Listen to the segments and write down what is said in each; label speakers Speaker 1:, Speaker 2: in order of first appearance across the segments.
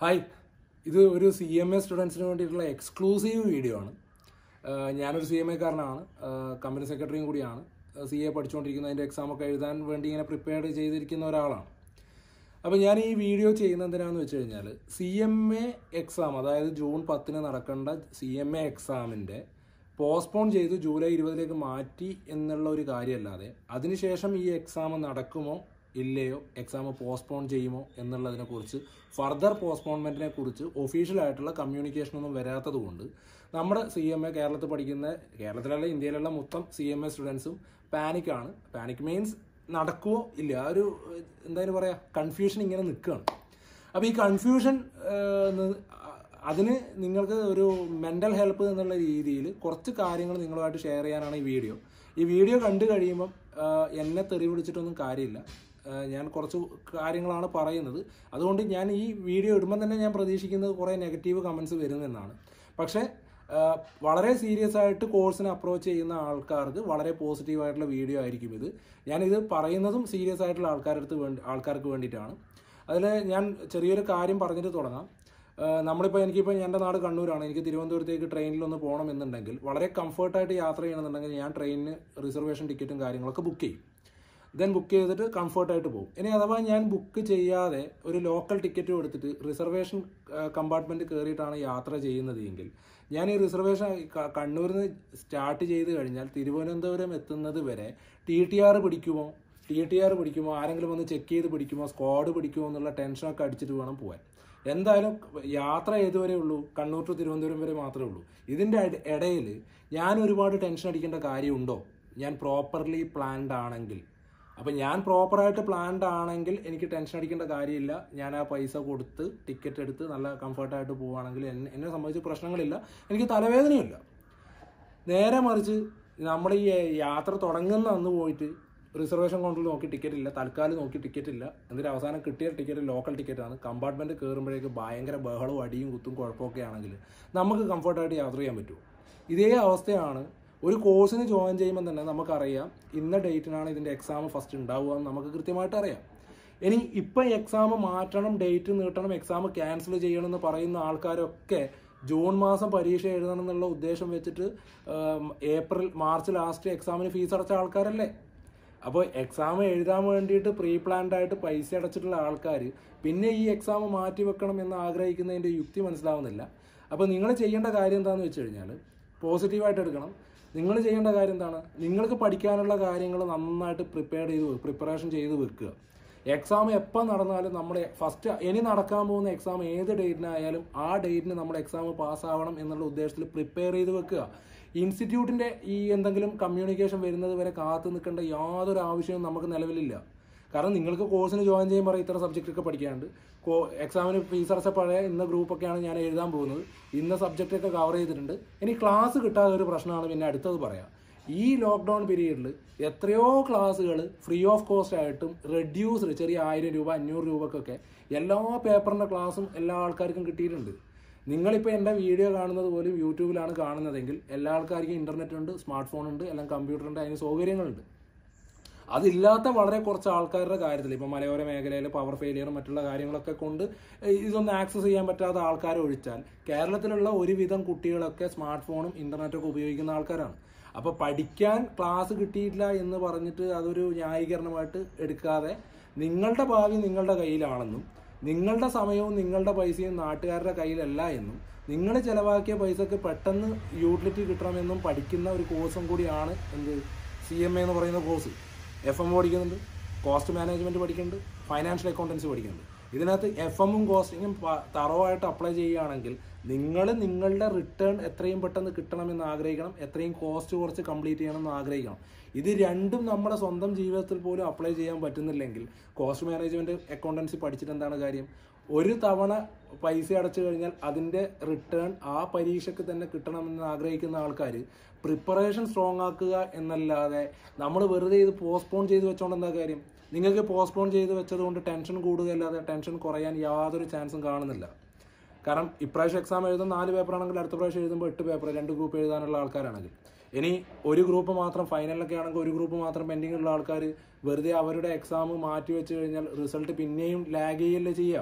Speaker 1: hi ഇത് ഒരു C M A സ്റ്റുഡൻസിന് വേണ്ടിയിട്ടുള്ള എക്സ്ക്ലൂസീവ് വീഡിയോ ആണ് ആഹ് ഞാനൊരു സി എം എക്കാരനാണ് കമ്പനി സെക്രട്ടറിയും കൂടിയാണ് സി എ പഠിച്ചുകൊണ്ടിരിക്കുന്ന അതിൻ്റെ എക്സാമൊക്കെ എഴുതാൻ വേണ്ടി ഇങ്ങനെ പ്രിപ്പയർഡ് ചെയ്തിരിക്കുന്ന ഒരാളാണ് അപ്പോൾ ഞാൻ ഈ വീഡിയോ ചെയ്യുന്നത് എന്തിനാന്ന് വെച്ച് കഴിഞ്ഞാൽ സി എം എ എക്സാം അതായത് ജൂൺ പത്തിന് നടക്കേണ്ട സി എം എ എക്സാമിൻ്റെ പോസ്റ്റ്പോൺ ചെയ്ത് ജൂലൈ ഇരുപതിലേക്ക് മാറ്റി എന്നുള്ള ഒരു കാര്യമല്ലാതെ അതിനുശേഷം ഈ എക്സാം നടക്കുമോ ഇല്ലയോ എക്സാം പോസ്റ്റ്പോൺ ചെയ്യുമോ എന്നുള്ളതിനെ കുറിച്ച് ഫർദർ പോസ്റ്റ്പോൺമെന്റിനെ കുറിച്ച് ഒഫീഷ്യലായിട്ടുള്ള കമ്മ്യൂണിക്കേഷൻ ഒന്നും വരാത്തത് കൊണ്ട് നമ്മുടെ സി എം എ കേരളത്തിൽ പഠിക്കുന്ന കേരളത്തിലല്ല ഇന്ത്യയിലുള്ള മൊത്തം സി എം എ സ്റ്റുഡൻസും പാനിക്കാണ് പാനിക് മീൻസ് നടക്കുമോ ഇല്ല ആ ഒരു ഏഹ്, എന്തായാലും പറയാ കൺഫ്യൂഷൻ ഇങ്ങനെ നിൽക്കുകയാണ് അപ്പോൾ ഈ കൺഫ്യൂഷൻ അതിന് നിങ്ങൾക്ക് ഒരു മെൻ്റൽ ഹെൽപ്പ് എന്നുള്ള രീതിയിൽ കുറച്ച് കാര്യങ്ങൾ നിങ്ങളുമായിട്ട് ഷെയർ ചെയ്യാനാണ് ഈ വീഡിയോ ഈ വീഡിയോ കണ്ടു കഴിയുമ്പം ആ, എന്നെ തെറി വിളിച്ചിട്ടൊന്നും കാര്യമില്ല ആ, ഞാൻ കുറച്ച് കാര്യങ്ങളാണ് പറയുന്നത് അതുകൊണ്ട് ഞാൻ ഈ വീഡിയോ ഇടുമ്പോൾ തന്നെ ഞാൻ പ്രതീക്ഷിക്കുന്നത് കുറേ നെഗറ്റീവ് കമൻസ് വരുമെന്നാണ് പക്ഷേ ആ, വളരെ സീരിയസ് ആയിട്ട് കോഴ്സിനെ അപ്രോച്ച് ചെയ്യുന്ന ആൾക്കാർക്ക് വളരെ പോസിറ്റീവ് ആയിട്ടുള്ള വീഡിയോ ആയിരിക്കും ഇത് ഞാനിത് പറയുന്നതും സീരിയസ് ആയിട്ടുള്ള ആൾക്കാരടുത്ത് വേണ്ടി ആൾക്കാർക്ക് വേണ്ടിയിട്ടാണ് അതിൽ ഞാൻ ചെറിയൊരു കാര്യം പറഞ്ഞിട്ട് തുടങ്ങാം ആഹ് നമ്മളിപ്പോൾ എനിക്കിപ്പോൾ എൻ്റെ നാട് കണ്ണൂരാണ് എനിക്ക് തിരുവനന്തപുരത്തേക്ക് ട്രെയിനിൽ ഒന്ന് പോകണം എന്നുണ്ടെങ്കിൽ വളരെ കംഫർട്ടായിട്ട് യാത്ര ചെയ്യണമെന്നുണ്ടെങ്കിൽ ഞാൻ ട്രെയിനിന് റിസർവേഷൻ ടിക്കറ്റും കാര്യങ്ങളൊക്കെ ബുക്ക് ചെയ്യും ദെൻ ബുക്ക് ചെയ്തിട്ട് കംഫർട്ടായിട്ട് പോകും ഇനി അഥവാ ഞാൻ ബുക്ക് ചെയ്യാതെ ഒരു ലോക്കൽ ടിക്കറ്റും എടുത്തിട്ട് റിസർവേഷൻ കമ്പാർട്ട്മെൻറ്റ് കയറിയിട്ടാണ് യാത്ര ചെയ്യുന്നത് എങ്കിൽ ഞാൻ ഈ റിസർവേഷൻ ക- കണ്ണൂരിൽ നിന്ന് സ്റ്റാർട്ട് ചെയ്ത് കഴിഞ്ഞാൽ തിരുവനന്തപുരം എത്തുന്നത് വരെ ടി ടി ആർ പിടിക്കുമോ ടി ടി ആർ പിടിക്കുമോ ആരെങ്കിലും വന്ന് ചെക്ക് ചെയ്ത് പിടിക്കുമോ സ്ക്വാഡ് പിടിക്കുമോ എന്നുള്ള ടെൻഷനൊക്കെ അടിച്ചിട്ട് വേണം പോകാൻ എന്തായാലും യാത്ര ഏതുവരെ ഉള്ളൂ കണ്ണൂർ ടു തിരുവനന്തപുരം വരെ മാത്രമേ ഉള്ളൂ ഇതിൻ്റെ ഇടയിൽ ഞാൻ ഒരുപാട് ടെൻഷൻ അടിക്കേണ്ട കാര്യമുണ്ടോ ഞാൻ പ്രോപ്പർലി പ്ലാൻഡ് ആണെങ്കിൽ അപ്പം ഞാൻ പ്രോപ്പറായിട്ട് പ്ലാൻഡ് ആണെങ്കിൽ എനിക്ക് ടെൻഷൻ അടിക്കേണ്ട കാര്യമില്ല ഞാൻ ആ പൈസ കൊടുത്ത് ടിക്കറ്റ് എടുത്ത് നല്ല കംഫർട്ടായിട്ട് പോവുകയാണെങ്കിൽ എന്നെ എന്നെ സംബന്ധിച്ച് പ്രശ്നങ്ങളില്ല എനിക്ക് തലവേദനയില്ല നേരെ മറിച്ച് നമ്മൾ ഈ യാത്ര തുടങ്ങുന്ന അന്ന് പോയിട്ട് റിസർവേഷൻ കൗണ്ടറിൽ നോക്കി ടിക്കറ്റ് ഇല്ല തൽക്കാലം നോക്കി ടിക്കറ്റ് ഇല്ല എന്നിട്ട് അവസാനം കിട്ടിയ ടിക്കറ്റ് ലോക്കൽ ടിക്കറ്റാണ് കമ്പാർട്ട്മെന്റ് കയറുമ്പോഴേക്ക് ഭയങ്കര ബഹളവും അടിയും കുത്തും കുഴപ്പമൊക്കെ ആണെങ്കിൽ നമുക്ക് കംഫർട്ടായിട്ട് യാത്ര ചെയ്യാൻ പറ്റുമോ ഇതേ അവസ്ഥയാണ് ഒരു കോഴ്സിന് ജോയിൻ ചെയ്യുമ്പോൾ തന്നെ നമുക്കറിയാം ഇന്ന ഡേറ്റിനാണ് ഇതിൻ്റെ എക്സാം ഫസ്റ്റ് ഉണ്ടാവുക എന്ന് നമുക്ക് കൃത്യമായിട്ട് അറിയാം ഇനി ഇപ്പം എക്സാം മാറ്റണം ഡേറ്റ് നീട്ടണം എക്സാം ക്യാൻസൽ ചെയ്യണം എന്ന് പറയുന്ന ആൾക്കാരൊക്കെ ജൂൺ മാസം പരീക്ഷ എഴുതണം എന്നുള്ള ഉദ്ദേശം വെച്ചിട്ട് ആം, ഏപ്രിൽ മാർച്ച് ലാസ്റ്റ് എക്സാമിന് ഫീസ് അടച്ച ആൾക്കാരല്ലേ അപ്പോൾ എക്സാം എഴുതാൻ വേണ്ടിയിട്ട് പ്രീ പ്ലാൻഡ് ആയിട്ട് പൈസ അടച്ചിട്ടുള്ള ആൾക്കാർ പിന്നെ ഈ എക്സാം മാറ്റി വെക്കണം എന്ന് ആഗ്രഹിക്കുന്നതിൻ്റെ യുക്തി മനസ്സിലാവുന്നില്ല അപ്പോൾ നിങ്ങൾ ചെയ്യേണ്ട കാര്യം എന്താണെന്ന് വെച്ച് കഴിഞ്ഞാൽ പോസിറ്റീവായിട്ട് എടുക്കണം നിങ്ങൾ ചെയ്യേണ്ട കാര്യം എന്താണ് നിങ്ങൾക്ക് പഠിക്കാനുള്ള കാര്യങ്ങൾ നന്നായിട്ട് പ്രിപ്പയർ ചെയ്ത് പ്രിപ്പറേഷൻ ചെയ്ത് വെക്കുക എക്സാം എപ്പോൾ നടന്നാലും നമ്മുടെ ഫസ്റ്റ് ഇനി നടക്കാൻ പോകുന്ന എക്സാം ഏത് ഡേറ്റിനായാലും ആ ഡേറ്റിന് നമ്മൾ എക്സാം പാസ്സാവണം എന്നുള്ള ഉദ്ദേശത്തിൽ പ്രിപ്പയർ ചെയ്ത് വെക്കുക ഇൻസ്റ്റിറ്റ്യൂട്ടിൻ്റെ ഈ എന്തെങ്കിലും കമ്മ്യൂണിക്കേഷൻ വരുന്നത് വരെ കാത്തു നിൽക്കേണ്ട യാതൊരു ആവശ്യവും നമുക്ക് നിലവിലില്ല കാരണം നിങ്ങൾക്ക് കോഴ്സിന് ജോയിൻ ചെയ്യുമ്പോൾ ഇത്ര സബ്ജക്റ്റ് ഒക്കെ പഠിക്കാനുണ്ട് കോ എക്സാമിന് ഫീസ് അടച്ച പഴയ ഇന്ന ഗ്രൂപ്പൊക്കെയാണ് ഞാൻ എഴുതാൻ പോകുന്നത് ഇന്ന സബ്ജക്റ്റ് ഒക്കെ കവർ ചെയ്തിട്ടുണ്ട് ഇനി ക്ലാസ് കിട്ടാതെ ഒരു പ്രശ്നമാണ് പിന്നെ അടുത്തത് പറയാം ഈ ലോക്ക്ഡൗൺ പീരീഡിൽ എത്രയോ ക്ലാസ്സുകൾ ഫ്രീ ഓഫ് കോസ്റ്റ് ആയിട്ടും റെഡ്യൂസ്ഡ് ചെറിയ ആയിരം രൂപ അഞ്ഞൂറ് രൂപക്കൊക്കെ എല്ലാ പേപ്പറിൻ്റെ ക്ലാസ്സും എല്ലാ ആൾക്കാർക്കും കിട്ടിയിട്ടുണ്ട് നിങ്ങളിപ്പോൾ എൻ്റെ വീഡിയോ കാണുന്നത് പോലും യൂട്യൂബിലാണ് കാണുന്നതെങ്കിൽ എല്ലാ ആൾക്കാർക്കും ഇൻ്റർനെറ്റ് ഉണ്ട് സ്മാർട്ട് ഫോൺ ഉണ്ട് എല്ലാം കമ്പ്യൂട്ടർ ഉണ്ട് അതിന് സൗകര്യങ്ങളുണ്ട് അതില്ലാത്ത വളരെ കുറച്ച് ആൾക്കാരുടെ കാര്യത്തിൽ ഇപ്പം മലയോര മേഖലയിൽ പവർ ഫെയിലിയറും മറ്റുള്ള കാര്യങ്ങളൊക്കെ കൊണ്ട് ഇതൊന്നും ആക്സസ് ചെയ്യാൻ പറ്റാത്ത ആൾക്കാരെ ഒഴിച്ചാൽ കേരളത്തിലുള്ള ഒരുവിധം കുട്ടികളൊക്കെ സ്മാർട്ട് ഫോണും ഇൻ്റർനെറ്റൊക്കെ ഉപയോഗിക്കുന്ന ആൾക്കാരാണ് അപ്പോൾ പഠിക്കാൻ ക്ലാസ് കിട്ടിയിട്ടില്ല എന്ന് പറഞ്ഞിട്ട് അതൊരു ന്യായീകരണമായിട്ട് എടുക്കാതെ നിങ്ങളുടെ ഭാവി നിങ്ങളുടെ കയ്യിലാണെന്നും നിങ്ങളുടെ സമയവും നിങ്ങളുടെ പൈസയും നാട്ടുകാരുടെ കയ്യിലല്ല എന്നും നിങ്ങൾ ചിലവാക്കിയ പൈസക്ക് പെട്ടെന്ന് യൂട്ടിലിറ്റി കിട്ടണമെന്നും പഠിക്കുന്ന ഒരു കോഴ്സും കൂടിയാണ് എന്ത് സി എം എ എന്ന് പറയുന്ന കോഴ്സ് എഫ് എം പഠിക്കുന്നുണ്ട് കോസ്റ്റ് മാനേജ്മെന്റ് പഠിക്കുന്നുണ്ട് ഫൈനാൻഷ്യൽ അക്കൗണ്ടൻസി പഠിക്കുന്നുണ്ട് ഇതിനകത്ത് എഫ് എമ്മും കോസ്റ്റിങ്ങും തറവായിട്ട് അപ്ലൈ ചെയ്യുകയാണെങ്കിൽ നിങ്ങൾ നിങ്ങളുടെ റിട്ടേൺ എത്രയും പെട്ടെന്ന് കിട്ടണമെന്ന് ആഗ്രഹിക്കണം എത്രയും കോസ്റ്റ് കുറച്ച് കംപ്ലീറ്റ് ചെയ്യണമെന്ന് ആഗ്രഹിക്കണം ഇത് രണ്ടും നമ്മുടെ സ്വന്തം ജീവിതത്തിൽ പോലും അപ്ലൈ ചെയ്യാൻ പറ്റുന്നില്ലെങ്കിൽ കോസ്റ്റ് മാനേജ്മെന്റ് അക്കൗണ്ടൻസി പഠിച്ചിട്ട് എന്താണ് കാര്യം ഒരു തവണ പൈസ അടച്ചു കഴിഞ്ഞാൽ അതിൻ്റെ റിട്ടേൺ ആ പരീക്ഷയ്ക്ക് തന്നെ കിട്ടണമെന്ന് ആഗ്രഹിക്കുന്ന ആൾക്കാർ പ്രിപ്പറേഷൻ സ്ട്രോങ് ആക്കുക എന്നല്ലാതെ നമ്മൾ വെറുതെ ഇത് പോസ്റ്റ്പോൺ ചെയ്ത് വെച്ചോണ്ട് എന്താ കാര്യം നിങ്ങൾക്ക് പോസ്റ്റ്പോൺ ചെയ്ത് വെച്ചത് കൊണ്ട് ടെൻഷൻ കൂടുകയല്ലാതെ ടെൻഷൻ കുറയാൻ യാതൊരു ചാൻസും കാണുന്നില്ല കാരണം ഇപ്രാവശ്യം എക്സാം എഴുതുന്ന നാല് പേപ്പറാണെങ്കിൽ അടുത്ത പ്രാവശ്യം എഴുതുമ്പോൾ എട്ട് പേപ്പർ രണ്ട് ഗ്രൂപ്പ് എഴുതാനുള്ള ആൾക്കാരാണെങ്കിൽ ഇനി ഒരു ഗ്രൂപ്പ് മാത്രം ഫൈനലിലൊക്കെ ആണെങ്കിൽ ഒരു ഗ്രൂപ്പ് മാത്രം പെൻഡിങ് ഉള്ള ആൾക്കാർ വെറുതെ അവരുടെ എക്സാം മാറ്റി വെച്ച് കഴിഞ്ഞാൽ റിസൾട്ട് പിന്നെയും ലാഗ് ചെയ്യല്ലേ ചെയ്യുക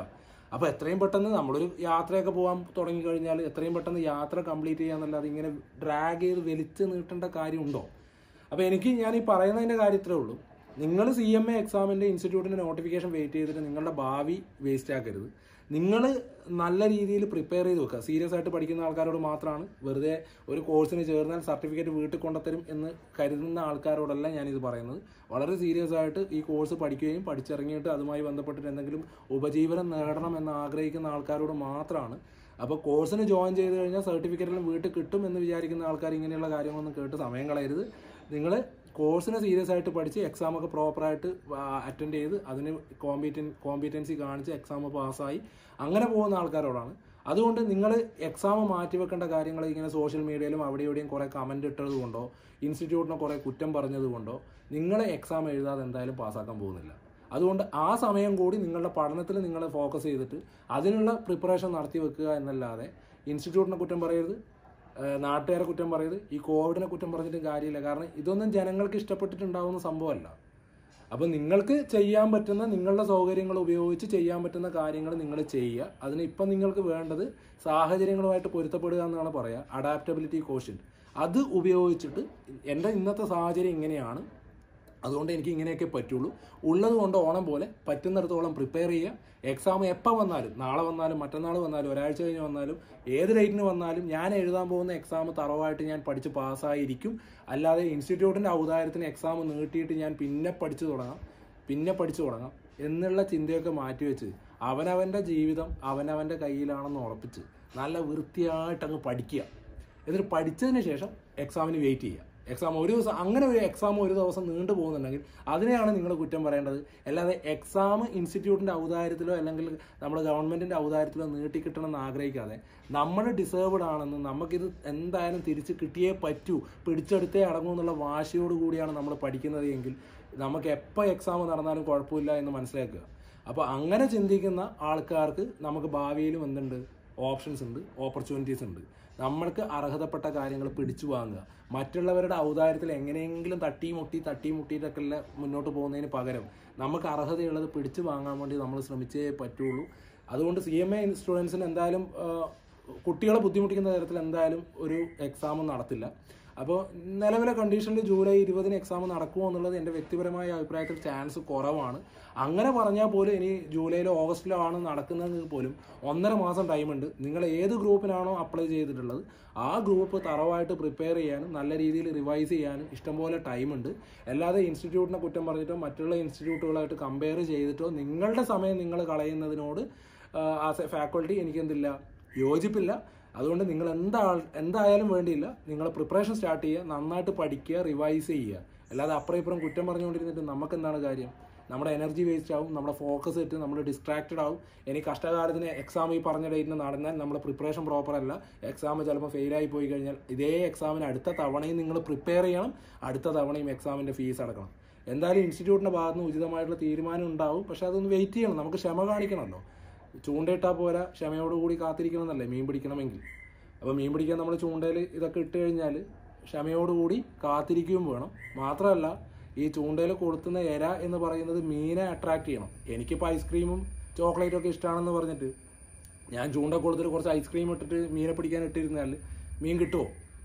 Speaker 1: അപ്പോൾ എത്രയും പെട്ടെന്ന് നമ്മളൊരു യാത്രയൊക്കെ പോകാൻ തുടങ്ങി കഴിഞ്ഞാൽ എത്രയും പെട്ടെന്ന് യാത്ര കംപ്ലീറ്റ് ചെയ്യാന്നല്ലാതെ ഇങ്ങനെ ഡ്രാഗ് ചെയ്ത് വലിച്ച് നീട്ടേണ്ട കാര്യമുണ്ടോ അപ്പോൾ എനിക്ക് ഞാൻ ഈ പറയുന്നതിൻ്റെ കാര്യത്തിലേ ഉള്ളൂ നിങ്ങൾ സി എം എ എക്സാമിൻ്റെ ഇൻസ്റ്റിറ്റ്യൂട്ടിൻ്റെ നോട്ടിഫിക്കേഷൻ വെയിറ്റ് ചെയ്തിട്ട് നിങ്ങളുടെ ഭാവി വേസ്റ്റ് ആക്കരുത് നിങ്ങൾ നല്ല രീതിയിൽ പ്രിപ്പയർ ചെയ്ത് വെക്കുക സീരിയസ് ആയിട്ട് പഠിക്കുന്ന ആൾക്കാരോട് മാത്രമാണ് വെറുതെ ഒരു കോഴ്സിന് ചേർന്നാൽ സർട്ടിഫിക്കറ്റ് വീട്ടിൽ കൊണ്ടുത്തരും എന്ന് കരുതുന്ന ആൾക്കാരോടല്ല ഞാനിത് പറയുന്നത് വളരെ സീരിയസ് ആയിട്ട് ഈ കോഴ്സ് പഠിക്കുകയും പഠിച്ചിറങ്ങിയിട്ട് അതുമായി ബന്ധപ്പെട്ടിട്ട് എന്തെങ്കിലും ഉപജീവനം നേടണം എന്ന് ആഗ്രഹിക്കുന്ന ആൾക്കാരോട് മാത്രമാണ് അപ്പോൾ കോഴ്സിന് ജോയിൻ ചെയ്ത് കഴിഞ്ഞാൽ സർട്ടിഫിക്കറ്റെല്ലാം വീട്ടിൽ കിട്ടും എന്ന് വിചാരിക്കുന്ന ആൾക്കാർ ഇങ്ങനെയുള്ള കാര്യങ്ങളൊന്നും കേട്ട് സമയം കളയരുത് നിങ്ങൾ കോഴ്സിനെ സീരിയസ് ആയിട്ട് പഠിച്ച് എക്സാം ഒക്കെ പ്രോപ്പറായിട്ട് അറ്റൻഡ് ചെയ്ത് അതിന് കോമ്പീറ്റൻ കോമ്പീറ്റൻസി കാണിച്ച് എക്സാം പാസ്സായി അങ്ങനെ പോകുന്ന ആൾക്കാരോടാണ് അതുകൊണ്ട് നിങ്ങൾ എക്സാം മാറ്റിവെക്കേണ്ട കാര്യങ്ങൾ ഇങ്ങനെ സോഷ്യൽ മീഡിയയിലും അവിടെ ഇവിടെയും കുറേ കമൻ്റ് ഇട്ടത് കൊണ്ടോ ഇൻസ്റ്റിറ്റ്യൂട്ടിനെ കുറേ കുറ്റം പറഞ്ഞത് കൊണ്ടോ നിങ്ങൾ എക്സാം എഴുതാതെ എന്തായാലും പാസ്സാക്കാൻ പോകുന്നില്ല അതുകൊണ്ട് ആ സമയം കൂടി നിങ്ങളുടെ പഠനത്തിൽ നിങ്ങൾ ഫോക്കസ് ചെയ്തിട്ട് അതിനുള്ള പ്രിപ്പറേഷൻ നടത്തി വെക്കുക എന്നല്ലാതെ ഇൻസ്റ്റിറ്റ്യൂട്ടിനെ കുറ്റം പറയരുത് ഏഹ് നാട്ടുകാരെ കുറ്റം പറയരുത് ഈ കോവിഡിനെ കുറ്റം പറഞ്ഞിട്ടും കാര്യമില്ല കാരണം ഇതൊന്നും ജനങ്ങൾക്ക് ഇഷ്ടപ്പെട്ടിട്ടുണ്ടാവുന്ന സംഭവമല്ല അപ്പോൾ നിങ്ങൾക്ക് ചെയ്യാൻ പറ്റുന്ന നിങ്ങളുടെ സൗകര്യങ്ങൾ ഉപയോഗിച്ച് ചെയ്യാൻ പറ്റുന്ന കാര്യങ്ങൾ നിങ്ങൾ ചെയ്യുക അതിന് ഇപ്പം നിങ്ങൾക്ക് വേണ്ടത് സാഹചര്യങ്ങളുമായിട്ട് പൊരുത്തപ്പെടുക എന്നാണ് പറയുക അഡാപ്റ്റബിലിറ്റി കോഷൻ അത് ഉപയോഗിച്ചിട്ട് എൻ്റെ ഇന്നത്തെ സാഹചര്യം ഇങ്ങനെയാണ് അതുകൊണ്ട് എനിക്ക് ഇങ്ങനെയൊക്കെ പറ്റുള്ളൂ ഉള്ളത് കൊണ്ട് ഓണം പോലെ പറ്റുന്നിടത്തോളം പ്രിപ്പയർ ചെയ്യുക എക്സാം എപ്പോൾ വന്നാലും നാളെ വന്നാലും മറ്റന്നാൾ വന്നാലും ഒരാഴ്ച കഴിഞ്ഞ് വന്നാലും ഏത് ഡേറ്റിന് വന്നാലും ഞാൻ എഴുതാൻ പോകുന്ന എക്സാം തറവായിട്ട് ഞാൻ പഠിച്ച് പാസ്സായിരിക്കും അല്ലാതെ ഇൻസ്റ്റിറ്റ്യൂട്ടിൻ്റെ ഔദാര്യത്തിന് എക്സാം നീട്ടിയിട്ട് ഞാൻ പിന്നെ പഠിച്ചു തുടങ്ങാം പിന്നെ പഠിച്ചു തുടങ്ങാം എന്നുള്ള ചിന്തയൊക്കെ മാറ്റിവെച്ച് അവനവൻ്റെ ജീവിതം അവനവൻ്റെ കയ്യിലാണെന്ന് ഉറപ്പിച്ച് നല്ല വൃത്തിയായിട്ട് അങ്ങ് പഠിക്കുക എന്നിട്ട് പഠിച്ചതിന് ശേഷം എക്സാമിന് വെയിറ്റ് ചെയ്യുക എക്സാം ഒരു ദിവസം അങ്ങനെ ഒരു എക്സാം ഒരു ദിവസം നീണ്ടു പോകുന്നുണ്ടെങ്കിൽ അതിനെയാണ് നിങ്ങൾ കുറ്റം പറയേണ്ടത് അല്ലാതെ എക്സാം ഇൻസ്റ്റിറ്റ്യൂട്ടിൻ്റെ ഔദാര്യത്തിലോ അല്ലെങ്കിൽ നമ്മുടെ ഗവൺമെൻറ്റിൻ്റെ ഔദാര്യത്തിലോ നീട്ടിക്കിട്ടണമെന്ന് ആഗ്രഹിക്കാതെ നമ്മൾ ഡിസേർവ്ഡ് ആണെന്ന് നമുക്കിത് എന്തായാലും തിരിച്ച് കിട്ടിയേ പറ്റൂ പിടിച്ചെടുത്തേ അടങ്ങൂ എന്നുള്ള വാശിയോട് കൂടിയാണ് നമ്മൾ പഠിക്കുന്നത് എങ്കിൽ നമുക്ക് എപ്പോൾ എക്സാം നടന്നാലും കുഴപ്പമില്ല എന്ന് മനസ്സിലാക്കുക അപ്പോൾ അങ്ങനെ ചിന്തിക്കുന്ന ആൾക്കാർക്ക് നമുക്ക് ഭാവിയിലും എന്തുണ്ട് ഓപ്ഷൻസ് ഉണ്ട് ഓപ്പർച്യൂണിറ്റീസ് ഉണ്ട് നമ്മൾക്ക് അർഹതപ്പെട്ട കാര്യങ്ങൾ പിടിച്ചു വാങ്ങുക മറ്റുള്ളവരുടെ ഔദാര്യത്തിൽ എങ്ങനെയെങ്കിലും തട്ടി മുട്ടി തട്ടി മുട്ടിയിട്ടൊക്കെ അല്ല മുന്നോട്ട് പോകുന്നതിന് പകരം നമുക്ക് അർഹതയുള്ളത് പിടിച്ചു വാങ്ങാൻ വേണ്ടി നമ്മൾ ശ്രമിച്ചേ പറ്റുള്ളൂ അതുകൊണ്ട് സി എം എ സ്റ്റുഡൻസിന് എന്തായാലും ആ, കുട്ടികളെ ബുദ്ധിമുട്ടിക്കുന്ന തരത്തിൽ എന്തായാലും ഒരു എക്സാം നടത്തില്ല അപ്പോൾ നിലവിലെ കണ്ടീഷനിൽ ജൂലൈ ഇരുപതിന് എക്സാം നടക്കുമോ എന്നുള്ളത് എൻ്റെ വ്യക്തിപരമായ അഭിപ്രായത്തിൽ ചാൻസ് കുറവാണ് അങ്ങനെ പറഞ്ഞാൽ പോലും ഇനി ജൂലൈയിലോ ഓഗസ്റ്റിലോ ആണ് നടക്കുന്നതെങ്കിൽ പോലും ഒന്നര മാസം ടൈമുണ്ട് നിങ്ങൾ ഏത് ഗ്രൂപ്പിനാണോ അപ്ലൈ ചെയ്തിട്ടുള്ളത് ആ ഗ്രൂപ്പ് തറവായിട്ട് പ്രിപ്പയർ ചെയ്യാനും നല്ല രീതിയിൽ റിവൈസ് ചെയ്യാനും ഇഷ്ടംപോലെ ടൈമുണ്ട് അല്ലാതെ ഇൻസ്റ്റിറ്റ്യൂട്ടിനെ കുറ്റം പറഞ്ഞിട്ടോ മറ്റുള്ള ഇൻസ്റ്റിറ്റ്യൂട്ടുകളായിട്ട് കമ്പയർ ചെയ്തിട്ടോ നിങ്ങളുടെ സമയം നിങ്ങൾ കളയുന്നതിനോട് ആസ് എ ഫാക്കൾട്ടി എനിക്കെന്തില്ല യോജിപ്പില്ല അതുകൊണ്ട് നിങ്ങൾ എന്താ എന്തായാലും വേണ്ടിയില്ല നിങ്ങൾ പ്രിപ്പറേഷൻ സ്റ്റാർട്ട് ചെയ്യുക നന്നായിട്ട് പഠിക്കുക റിവൈസ് ചെയ്യുക അല്ലാതെ അപ്പുറം ഇപ്പുറം കുറ്റം പറഞ്ഞുകൊണ്ടിരുന്നിട്ട് നമുക്ക് എന്താണ് കാര്യം നമ്മുടെ എനർജി വേസ്റ്റ് ആവും നമ്മുടെ ഫോക്കസ് ഇട്ട് നമ്മൾ ഡിസ്ട്രാക്റ്റഡ് ആവും ഇനി കഷ്ടകാലത്തിന് എക്സാം ഈ പറഞ്ഞ ഡേറ്റിന് നടന്നാൽ നമ്മുടെ പ്രിപ്പറേഷൻ പ്രോപ്പർ അല്ല എക്സാം ചിലപ്പോൾ ഫെയിലായി പോയി കഴിഞ്ഞാൽ ഇതേ എക്സാമിന് അടുത്ത തവണയും നിങ്ങൾ പ്രിപ്പയർ ചെയ്യണം അടുത്ത തവണയും എക്സാമിൻ്റെ ഫീസ് അടക്കണം എന്തായാലും ഇൻസ്റ്റിറ്റ്യൂട്ടിൻ്റെ ഭാഗത്ത് നിന്ന് ഉചിതമായിട്ടുള്ള തീരുമാനം ഉണ്ടാവും പക്ഷെ അതൊന്ന് വെയിറ്റ് ചെയ്യണം നമുക്ക് ക്ഷമ കാണിക്കണമല്ലോ ചൂണ്ടയിട്ടാൽ പോരാ ക്ഷമയോടുകൂടി കാത്തിരിക്കണം എന്നല്ലേ മീൻ പിടിക്കണമെങ്കിൽ അപ്പോൾ മീൻ പിടിക്കാൻ നമ്മൾ ചൂണ്ടയിൽ ഇതൊക്കെ ഇട്ട് കഴിഞ്ഞാൽ ക്ഷമയോടുകൂടി കാത്തിരിക്കുകയും വേണം മാത്രമല്ല ഈ ചൂണ്ടയിൽ കൊളുത്തുന്ന എര എന്ന് പറയുന്നത് മീനെ അട്രാക്ട് ചെയ്യണം എനിക്കിപ്പോൾ ഐസ്ക്രീമും ചോക്ലേറ്റും ഒക്കെ ഇഷ്ടമാണെന്ന് പറഞ്ഞിട്ട് ഞാൻ ചൂണ്ട കൊടുത്തിട്ട് കുറച്ച് ഐസ്ക്രീം ഇട്ടിട്ട് മീനെ പിടിക്കാൻ ഇട്ടിരുന്നാൽ മീൻ കിട്ടുമോ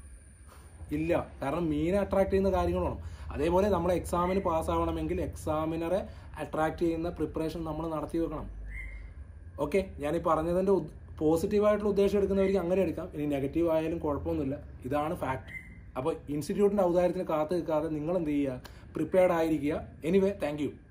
Speaker 1: ഇല്ല കാരണം മീനെ അട്രാക്ട് ചെയ്യുന്ന കാര്യങ്ങളാണ് അതേപോലെ നമ്മൾ എക്സാമിന് പാസ്സാവണമെങ്കിൽ എക്സാമിനറെ അട്രാക്ട് ചെയ്യുന്ന പ്രിപ്പറേഷൻ നമ്മൾ നടത്തി വെക്കണം ഓക്കെ ഞാൻ ഈ പറഞ്ഞതിൻ്റെ പോസിറ്റീവായിട്ടുള്ള ഉദ്ദേശം എടുക്കുന്നവർക്ക് അങ്ങനെ എടുക്കാം ഇനി നെഗറ്റീവ് ആയാലും കുഴപ്പമൊന്നുമില്ല ഇതാണ് ഫാക്ട് അപ്പോൾ ഇൻസ്റ്റിറ്റ്യൂട്ടിൻ്റെ ഔദാര്യത്തിന് കാത്തു നിൽക്കാതെ നിങ്ങൾ എന്ത് ചെയ്യുക പ്രിപ്പയർഡ് ആയിരിക്കുക എനിവേ താങ്ക് യു